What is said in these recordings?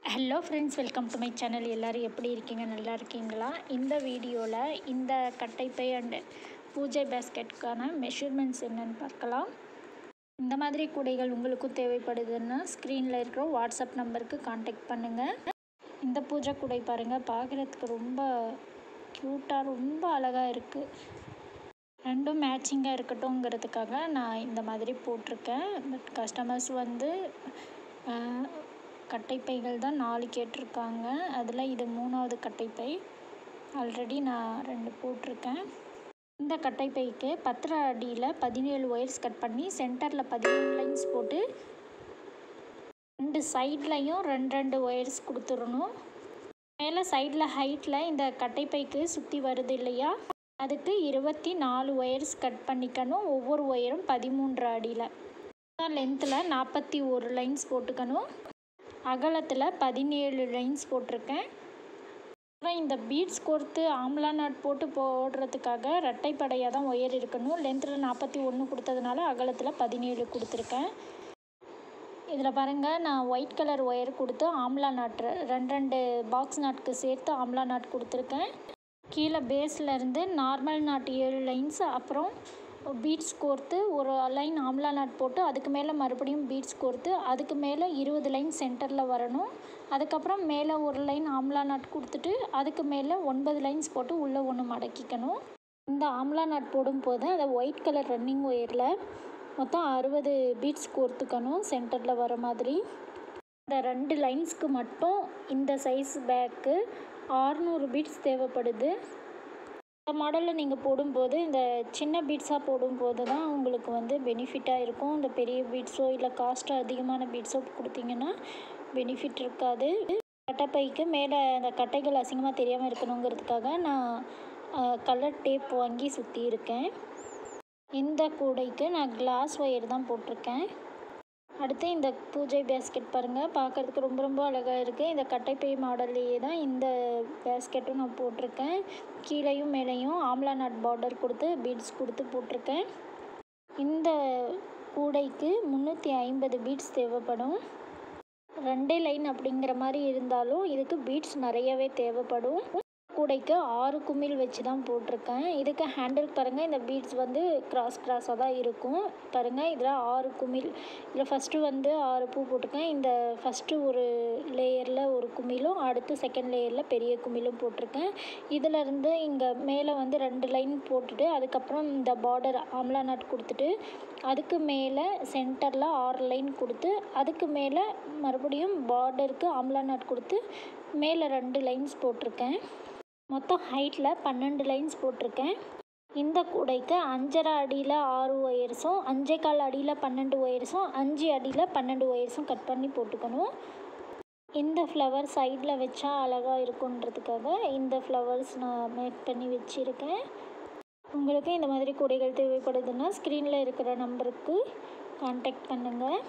hello friends welcome to my channel எல்லோரும் எப்படி இருக்கீங்க நல்லா இருக்கீங்களா இந்த வீடியோவில் இந்த கட்டைப்பை அண்ட் பூஜை பேஸ்கெட்டுக்கான மெஷர்மெண்ட்ஸ் என்னன்னு பார்க்கலாம் இந்த மாதிரி கூடைகள் உங்களுக்கும் தேவைப்படுதுன்னா ஸ்க்ரீனில் இருக்கிற வாட்ஸ்அப் நம்பருக்கு காண்டாக்ட் பண்ணுங்கள் இந்த பூஜை கூடை பாருங்கள் பார்க்குறதுக்கு ரொம்ப க்யூட்டாக ரொம்ப அழகாக இருக்குது ரெண்டும் மேட்சிங்காக இருக்கட்டும்ங்கிறதுக்காக நான் இந்த மாதிரி போட்டிருக்கேன் பட் கஸ்டமர்ஸ் வந்து ஆஹ், கட்டைப்பைகள் தான் நாலு கேட்டிருக்காங்க அதில் இது மூணாவது கட்டைப்பை ஆல்ரெடி நான் ரெண்டு போட்டிருக்கேன் இந்த கட்டைப்பைக்கு பத்திர அடியில் பதினேழு ஒயர்ஸ் கட் பண்ணி சென்டரில் பதிமூணு லைன்ஸ் போட்டு ரெண்டு சைட்லையும் ரெண்டு ரெண்டு ஒயர்ஸ் கொடுத்துடணும் மேலே சைடில் ஹைட்டில் இந்த கட்டைப்பைக்கு சுற்றி வருது இல்லையா அதுக்கு இருபத்தி நாலு ஒயர்ஸ் கட் பண்ணிக்கணும் ஒவ்வொரு ஒயரும் பதிமூன்று அடியில் லென்த்தில் நாற்பத்தி ஒரு லைன்ஸ் போட்டுக்கணும் அகலத்தில் பதினேழு லைன்ஸ் போட்டிருக்கேன் அப்புறம் இந்த பீட்ஸ் கோர்த்து ஆம்லா நாட் போட்டு போடுறதுக்காக ரெட்டைப்படையாக தான் ஒயர் இருக்கணும் லென்த்தில் நாற்பத்தி ஒன்று கொடுத்ததுனால அகலத்தில் பதினேழு கொடுத்துருக்கேன் இதில் பாருங்கள் நான் ஒயிட் கலர் ஒயர் கொடுத்து ஆம்லா நாட் ரெண்டு ரெண்டு பாக்ஸ் நாட்க்கு சேர்த்து ஆம்லா நாட் கொடுத்துருக்கேன் கீழே பேஸில் இருந்து நார்மல் நாட் ஏழு லைன்ஸ் அப்புறம் பீட்ஸ் கோர்த்து ஒரு லைன் ஆம்லா நாட் போட்டு அதுக்கு மேலே மறுபடியும் பீட்ஸ் கோர்த்து அதுக்கு மேலே இருபது லைன் சென்டரில் வரணும் அதுக்கப்புறம் மேலே ஒரு லைன் ஆம்லா நாட் கொடுத்துட்டு அதுக்கு மேலே ஒன்பது லைன்ஸ் போட்டு உள்ளே ஒன்று மடக்கிக்கணும் இந்த ஆம்லா நாட் போடும்போது அதை ஒயிட் கலர் ரன்னிங் ஒயரில் மொத்தம் அறுபது பீட்ஸ் கோர்த்துக்கணும் சென்டரில் வர மாதிரி இந்த ரெண்டு லைன்ஸ்க்கு மட்டும் இந்த சைஸ் பேக்கு ஆறுநூறு பீட்ஸ் தேவைப்படுது இந்த மாடலில் நீங்கள் போடும்போது இந்த சின்ன பீட்ஸாக போடும்போது தான் உங்களுக்கு வந்து பெனிஃபிட்டாக இருக்கும் இந்த பெரிய பீட்ஸோ இல்லை காஸ்ட் அதிகமான பீட்ஸோ கொடுத்தீங்கன்னா பெனிஃபிட் இருக்காது கட்டைப்பைக்கு மேலே அந்த கட்டைகள் அசிங்கமாக தெரியாமல் இருக்கணுங்கிறதுக்காக நான் கலர் டேப் வாங்கி சுற்றி இருக்கேன் இந்த கூடைக்கு நான் கிளாஸ் ஒயர் தான் போட்டிருக்கேன் அடுத்து இந்த பூஜை பேஸ்கெட் பாருங்கள் பார்க்குறதுக்கு ரொம்ப ரொம்ப அழகாக இருக்குது இந்த கட்டைப்பை மாடல்லையே தான் இந்த பேஸ்கெட்டும் நான் போட்டிருக்கேன் கீழேயும் மேலேயும் ஆம்லா நாட் பார்டர் கொடுத்து பீட்ஸ் கொடுத்து போட்டிருக்கேன் இந்த கூடைக்கு முந்நூற்றி ஐம்பது பீட்ஸ் தேவைப்படும் ரெண்டே லைன் அப்படிங்கிற மாதிரி இருந்தாலும் இதுக்கு பீட்ஸ் நிறையவே தேவைப்படும் கூடைக்கு ஆறு குமிழ் வச்சு தான் போட்டிருக்கேன் இதுக்கு ஹேண்டில் பாருங்கள் இந்த பீட்ஸ் வந்து கிராஸ் கிராஸாக தான் இருக்கும் பாருங்கள் இதில் ஆறு குமிழ் இதில் ஃபஸ்ட்டு வந்து ஆறு பூ போட்டிருக்கேன் இந்த ஃபஸ்ட்டு ஒரு லேயரில் ஒரு குமிழும் அடுத்து செகண்ட் லேயரில் பெரிய குமிழும் போட்டிருக்கேன் இதில் இருந்து இங்கே மேலே வந்து ரெண்டு லைன் போட்டுட்டு அதுக்கப்புறம் இந்த பார்டர் ஆம்லா நாட் கொடுத்துட்டு அதுக்கு மேலே சென்டரில் ஆறு லைன் கொடுத்து அதுக்கு மேலே மறுபடியும் பார்டருக்கு ஆம்லா நாட் கொடுத்து மேலே ரெண்டு லைன்ஸ் போட்டிருக்கேன் மொத்தம் ஹைட்டில் பன்னெண்டு லைன்ஸ் போட்டிருக்கேன் இந்த கூடைக்கு அஞ்சரை அடியில் ஆறு ஒயர்ஸும் அஞ்சே கால் அடியில் பன்னெண்டு ஒயர்ஸும் அஞ்சு அடியில் பன்னெண்டு ஒயர்ஸும் கட் பண்ணி போட்டுக்கணும் இந்த ஃப்ளவர் சைடில் வச்சா அழகாக இருக்குன்றதுக்காக இந்த ஃப்ளவர்ஸ் நான் மேக் பண்ணி வச்சுருக்கேன் உங்களுக்கு இந்த மாதிரி கூடைகள் தேவைப்படுதுன்னா ஸ்க்ரீனில் இருக்கிற நம்பருக்கு காண்டாக்ட் பண்ணுங்கள்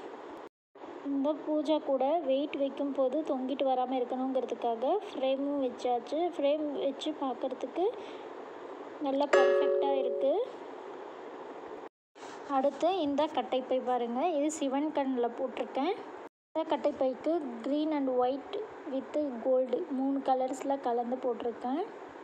இந்த பூஜா கூட வெயிட் வைக்கும் போது தொங்கிட்டு வராமல் இருக்கணுங்கிறதுக்காக ஃப்ரேமும் வச்சாச்சு ஃப்ரேம் வச்சு பார்க்குறதுக்கு நல்லா பர்ஃபெக்டாக இருக்குது அடுத்து இந்த கட்டைப்பை பாருங்கள் இது சிவன் கண்ணில் போட்டிருக்கேன் இந்த கட்டைப்பைக்கு green and white with gold மூணு கலர்ஸில் கலந்து போட்டிருக்கேன்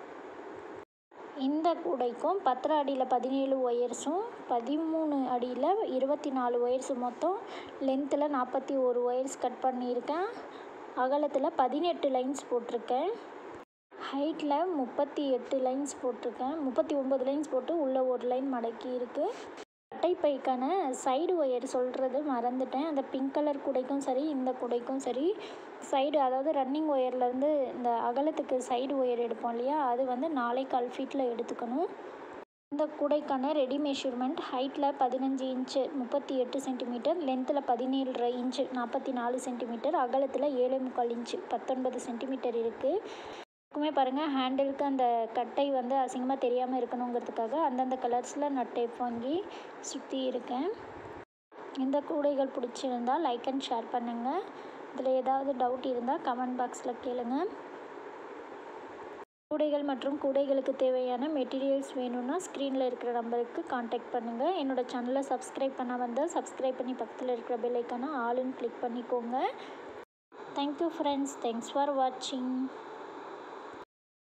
இந்த கூடைக்கும் பத்தரை அடியில் பதினேழு ஒயர்ஸும் பதிமூணு அடியில் இருபத்தி நாலு ஒயர்ஸ் மொத்தம் லென்த்தில் நாற்பத்தி ஒரு ஒயர்ஸ் கட் பண்ணியிருக்கேன் அகலத்தில் பதினெட்டு லைன்ஸ் போட்டிருக்கேன் ஹைட்டில் முப்பத்தி எட்டு லைன்ஸ் போட்டிருக்கேன் முப்பத்தி ஒம்பது லைன்ஸ் போட்டு உள்ளே ஒரு லைன் மடக்கி இருக்குது கட்டைப்பைக்கான சைடு ஒயர் சொல்கிறது மறந்துட்டேன் அந்த பிங்க் கலர் கூடைக்கும் சரி இந்த கூடைக்கும் சரி சைடு அதாவது ரன்னிங் ஒயர்லேருந்து இந்த அகலத்துக்கு சைடு ஒயர் எடுப்போம் இல்லையா அது வந்து நாலே கால் ஃபீட்டில் எடுத்துக்கணும் இந்த கூடைக்கான ரெடி மெஷர்மெண்ட் ஹைட்டில் பதினஞ்சு இன்ச்சு முப்பத்தி எட்டு சென்டிமீட்டர் லென்த்தில் பதினேழு இன்ச்சு நாற்பத்தி நாலு சென்டிமீட்டர் அகலத்தில் ஏழே முக்கால் இன்ச்சு பத்தொன்பது சென்டிமீட்டர் இருக்குது எப்பவுமே பாருங்கள் ஹேண்டிலுக்கு அந்த கட்டை வந்து அசிங்கமாக தெரியாமல் இருக்கணுங்கிறதுக்காக அந்தந்த கலர்ஸில் நான் டேப் வாங்கி சுற்றி இருக்கேன் இந்த கூடைகள் பிடிச்சிருந்தால் லைக் அண்ட் ஷேர் பண்ணுங்கள் இதில் ஏதாவது டவுட் இருந்தால் கமெண்ட் பாக்ஸில் கேளுங்க கூடைகள் மற்றும் கூடைகளுக்கு தேவையான மெட்டீரியல்ஸ் வேணும்னா ஸ்க்ரீனில் இருக்கிற நம்பருக்கு காண்டாக்ட் பண்ணுங்கள் என்னோடய சேனலை சப்ஸ்கிரைப் பண்ண வந்தால் சப்ஸ்கிரைப் பண்ணி பக்கத்தில் இருக்கிற பெல் ஐக்கானை ஆளுன்னு கிளிக் பண்ணிக்கோங்க தேங்க்யூ ஃப்ரெண்ட்ஸ் தேங்க்ஸ் ஃபார் வாட்சிங்